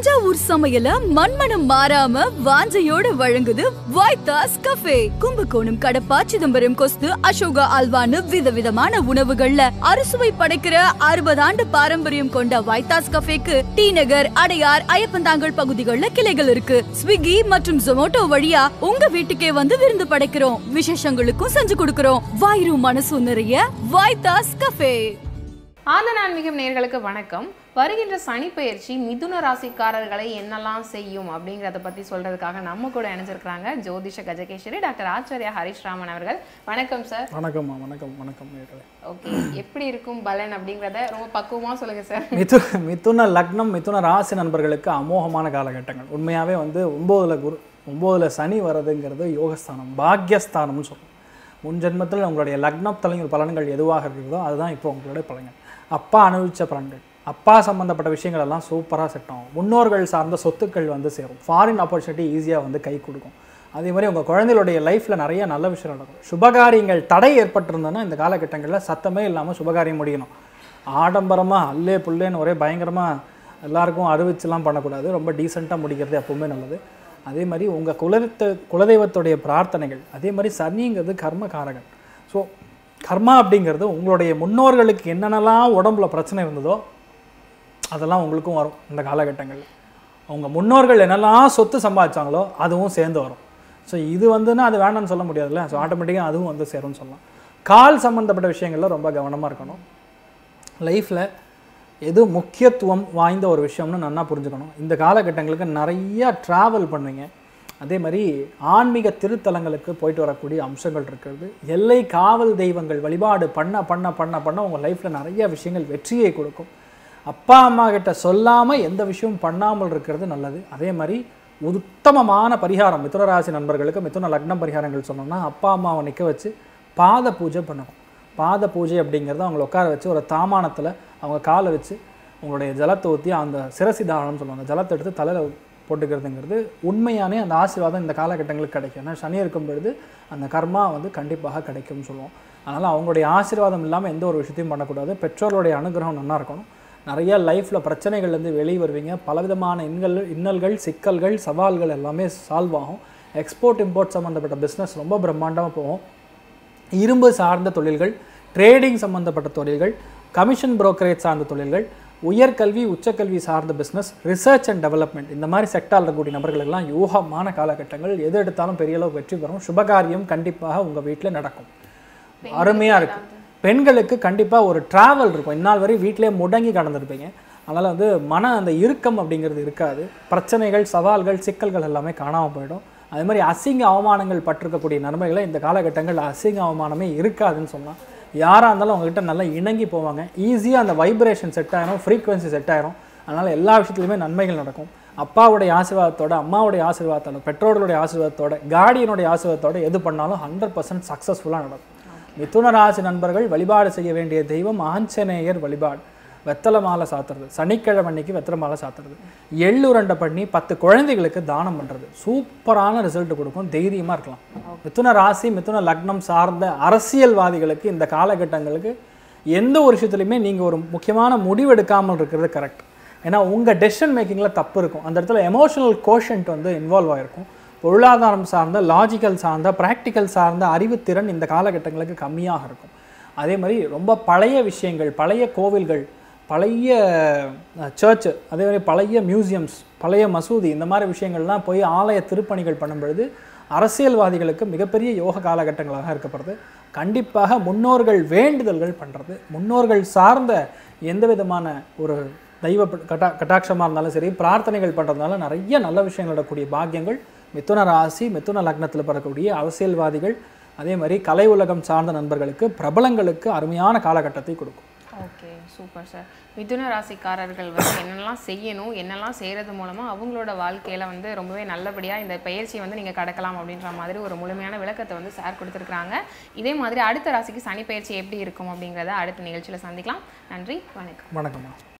தஞ்சாவூர் சமையல மண்மனம் மாறாம வாஞ்சையோட வழங்குது வைத்தாஸ் கஃபே கும்பகோணம் கடப்பா சிதம்பரம் கொஸ்து அசோகா அல்வான்னு விதவிதமான உணவுகள்ல அறுசுவை படைக்கிற அறுபது ஆண்டு பாரம்பரியம் கொண்ட வைத்தாஸ் கஃபேக்கு டி நகர் அடையார் ஐயப்பந்தாங்கல் பகுதிகளில் கிளைகள் இருக்கு ஸ்விக்கி மற்றும் ஜொமோட்டோ வழியா உங்க வீட்டுக்கே வந்து விருந்து படைக்கிறோம் விசேஷங்களுக்கும் செஞ்சு கொடுக்கிறோம் வாயிரும் மனசும் நிறைய வைத்தாஸ் கஃபே ஆனந்த ஆன்மீகம் நேர்களுக்கு வணக்கம் வருகின்ற சனி பெயர்ச்சி மிதுன ராசிக்காரர்களை என்னெல்லாம் செய்யும் அப்படிங்கிறத பத்தி சொல்றதுக்காக நம்ம கூட இணைஞ்சிருக்கிறாங்க ஜோதிஷ கஜகேஸ்வரி டாக்டர் ஆச்சாரியா ஹரிஷ் ராமன் அவர்கள் வணக்கம் சார் வணக்கம்மா வணக்கம் வணக்கம் நேர்களே ஓகே எப்படி இருக்கும் பலன் அப்படிங்கிறத ரொம்ப பக்குவமா சொல்லுங்க சார் மிது மிதுன லக்னம் மிதுன ராசி நண்பர்களுக்கு அமோகமான காலகட்டங்கள் உண்மையாகவே வந்து ஒம்போதுல குரு ஒம்போதுல சனி வர்றதுங்கிறது யோகஸ்தானம் பாக்யஸ்தானம்னு சொல்லுவோம் முன் ஜென்மத்தில் உங்களுடைய லக்னத்தலையும் பலன்கள் எதுவாக இருக்கிறதோ அதுதான் இப்போ உங்களுடைய பலன்கள் அப்பா அனுபவித்த பலன்கள் அப்பா சம்மந்தப்பட்ட விஷயங்கள் எல்லாம் சூப்பராக செட் ஆகும் முன்னோர்கள் சார்ந்த சொத்துக்கள் வந்து சேரும் ஃபாரின் ஆப்பர்ச்சுனிட்டி ஈஸியாக வந்து கை கொடுக்கும் அதே மாதிரி உங்கள் குழந்தைகளுடைய லைஃப்பில் நிறைய நல்ல விஷயம் நடக்கும் சுபகாரியங்கள் தடை ஏற்பட்டிருந்ததுன்னா இந்த காலகட்டங்களில் சத்தமே இல்லாமல் சுபகாரியம் முடியணும் ஆடம்பரமாக அல்லே புல்லேன்னு ஒரே பயங்கரமாக எல்லாருக்கும் அறிவிச்சுலாம் பண்ணக்கூடாது ரொம்ப டீசெண்டாக முடிக்கிறது எப்பவுமே நல்லது அதே மாதிரி உங்கள் குலதெய்வ குலதெய்வத்துடைய பிரார்த்தனைகள் அதே மாதிரி சனிங்கிறது கர்மகாரகன் ஸோ கர்மா அப்படிங்கிறது உங்களுடைய முன்னோர்களுக்கு என்னென்னலாம் உடம்புல பிரச்சனை இருந்ததோ அதெல்லாம் உங்களுக்கும் வரும் இந்த காலகட்டங்களில் அவங்க முன்னோர்கள் என்னெல்லாம் சொத்து சம்பாதிச்சாங்களோ அதுவும் சேர்ந்து வரும் ஸோ இது வந்துன்னா அது வேண்டாம்னு சொல்ல முடியாதுல்ல ஸோ ஆட்டோமேட்டிக்காக அதுவும் வந்து சேரும்னு சொல்லலாம் கால் சம்மந்தப்பட்ட விஷயங்கள்ல ரொம்ப கவனமாக இருக்கணும் லைஃப்பில் எது முக்கியத்துவம் வாய்ந்த ஒரு விஷயம்னு நல்லா புரிஞ்சுக்கணும் இந்த காலகட்டங்களுக்கு நிறையா ட்ராவல் பண்ணுவீங்க அதே மாதிரி ஆன்மீக திருத்தலங்களுக்கு போயிட்டு வரக்கூடிய அம்சங்கள் இருக்கிறது எல்லை காவல் தெய்வங்கள் வழிபாடு பண்ண பண்ண பண்ண பண்ண உங்கள் லைஃப்பில் நிறைய விஷயங்கள் வெற்றியை கொடுக்கும் அப்பா அம்மா கிட்ட சொல்லாமல் எந்த விஷயமும் பண்ணாமல் இருக்கிறது நல்லது அதே மாதிரி உத்தமமான பரிகாரம் மிதுன ராசி நண்பர்களுக்கு மிதுன லக்னம் பரிகாரங்கள் சொன்னோம்னா அப்பா அம்மாவை நிற்க வச்சு பாத பூஜை பண்ணணும் பாத பூஜை அப்படிங்கிறது அவங்கள உட்கார வச்சு ஒரு தாமானத்தில் அவங்க காலை வச்சு உங்களுடைய ஜலத்தை ஊற்றி அந்த சிரசி தாரணம்னு சொல்லுவாங்க ஜலத்தை எடுத்து தலையில் போட்டுக்கிறதுங்கிறது உண்மையானே அந்த ஆசீர்வாதம் இந்த காலகட்டங்களுக்கு கிடைக்கும் ஏன்னா சனி இருக்கும் பொழுது அந்த கர்மா வந்து கண்டிப்பாக கிடைக்கும்னு சொல்லுவோம் அதனால் அவங்களுடைய ஆசீர்வாதம் இல்லாமல் எந்த ஒரு விஷயத்தையும் பண்ணக்கூடாது பெற்றோருடைய அனுகிரகம் நல்லா இருக்கணும் நிறைய லைஃப்பில் பிரச்சனைகள்லேருந்து வெளியே வருவீங்க பலவிதமான இன்னல் இன்னல்கள் சிக்கல்கள் சவால்கள் எல்லாமே சால்வ் ஆகும் எக்ஸ்போர்ட் இம்போர்ட் சம்மந்தப்பட்ட பிஸ்னஸ் ரொம்ப பிரம்மாண்டமாக போகும் இரும்பு சார்ந்த தொழில்கள் ட்ரேடிங் சம்மந்தப்பட்ட தொழில்கள் கமிஷன் brokerage சார்ந்த தொழில்கள் உயர்கல்வி உச்சக்கல்வி சார்ந்த பிஸ்னஸ் ரிசர்ச் அண்ட் டெவலப்மெண்ட் இந்த மாதிரி செக்டாரில் இருக்கக்கூடிய நபர்களுக்கெல்லாம் யூகமான காலகட்டங்கள் எது எடுத்தாலும் பெரிய அளவு வெற்றி பெறும் சுபகாரியம் கண்டிப்பாக உங்கள் வீட்டில் நடக்கும் அருமையாக இருக்கும் பெண்களுக்கு கண்டிப்பாக ஒரு ட்ராவல் இருக்கும் இந்நாள் வரை வீட்டிலே முடங்கி கடந்திருப்பீங்க அதனால் வந்து மன அந்த இறுக்கம் அப்படிங்கிறது இருக்காது பிரச்சனைகள் சவால்கள் சிக்கல்கள் எல்லாமே காணாமல் போயிடும் அதே மாதிரி அசிங்க அவமானங்கள் பட்டிருக்கக்கூடிய நன்மைகளை இந்த காலகட்டங்கள் அசிங்க அவமானமே இருக்காதுன்னு சொல்லலாம் யாராக இருந்தாலும் அவங்ககிட்ட நல்லா இணங்கி போவாங்க ஈஸியாக அந்த வைப்ரேஷன் செட் ஆயிரும் ஃப்ரீக்வன்சி செட் ஆயிரும் அதனால் எல்லா விஷயத்துலையுமே நன்மைகள் நடக்கும் அப்பாவுடைய ஆசீர்வாதத்தோட அம்மாவுடைய ஆசீர்வாதத்தோட பெற்றோர்களுடைய ஆசீர்வாதத்தோட கார்டியனுடைய ஆசீர்வாதத்தோட எது பண்ணாலும் ஹண்ட்ரட் பர்சன்ட் சக்ஸஸ்ஃபுல்லாக நடக்கும் மிதுன ராசி நண்பர்கள் வழிபாடு செய்ய வேண்டிய தெய்வம் ஆஞ்சநேயர் வழிபாடு வெத்தலை மாலை சாத்துறது சனிக்கிழமை அன்னைக்கு வெத்தலை மாலை சாத்துறது எள்ளுருண்டை பண்ணி பத்து குழந்தைகளுக்கு தானம் பண்ணுறது சூப்பரான ரிசல்ட் கொடுக்கும் தைரியமாக இருக்கலாம் மிதுன ராசி மிதுன லக்னம் சார்ந்த அரசியல்வாதிகளுக்கு இந்த காலகட்டங்களுக்கு எந்த ஒரு விஷயத்துலையுமே நீங்கள் ஒரு முக்கியமான முடிவு எடுக்காமல் இருக்கிறது கரெக்ட் ஏன்னா உங்கள் டெசிஷன் மேக்கிங்கில் தப்பு இருக்கும் அந்த இடத்துல எமோஷனல் கோஷன்ட் வந்து இன்வால்வ் ஆகிருக்கும் பொருளாதாரம் சார்ந்த லாஜிக்கல் சார்ந்த ப்ராக்டிக்கல் சார்ந்த அறிவுத்திறன் இந்த காலகட்டங்களுக்கு கம்மியாக இருக்கும் அதே மாதிரி ரொம்ப பழைய விஷயங்கள் பழைய கோவில்கள் பழைய சர்ச்சு அதே மாதிரி பழைய மியூசியம்ஸ் பழைய மசூதி இந்த மாதிரி விஷயங்கள்லாம் போய் ஆலய திருப்பணிகள் பண்ணும் பொழுது அரசியல்வாதிகளுக்கு மிகப்பெரிய யோக காலகட்டங்களாக இருக்கப்படுது கண்டிப்பாக முன்னோர்கள் வேண்டுதல்கள் பண்ணுறது முன்னோர்கள் சார்ந்த எந்த விதமான ஒரு தெய்வ கட்டா கட்டாட்சமாக இருந்தாலும் சரி பிரார்த்தனைகள் பண்ணுறதுனால நிறைய நல்ல விஷயங்கள் நடக்கக்கூடிய பாக்கியங்கள் மிதுன ராசி மிதுன லக்னத்தில் பிறக்கக்கூடிய அரசியல்வாதிகள் அதே மாதிரி கலை உலகம் சார்ந்த நண்பர்களுக்கு பிரபலங்களுக்கு அருமையான காலகட்டத்தை கொடுக்கும் ஓகே சூப்பர் சார் மிதுன ராசிக்காரர்கள் வந்து என்னெல்லாம் செய்யணும் என்னெல்லாம் செய்கிறது மூலமாக அவங்களோட வாழ்க்கையில் வந்து ரொம்பவே நல்லபடியாக இந்த பயிற்சியை வந்து நீங்கள் கடக்கலாம் அப்படின்ற மாதிரி ஒரு முழுமையான விளக்கத்தை வந்து சார் கொடுத்துருக்குறாங்க இதே மாதிரி அடுத்த ராசிக்கு சனி பயிற்சி எப்படி இருக்கும் அப்படிங்கிறத அடுத்த நிகழ்ச்சியில் சந்திக்கலாம் நன்றி வணக்கம் வணக்கம்மா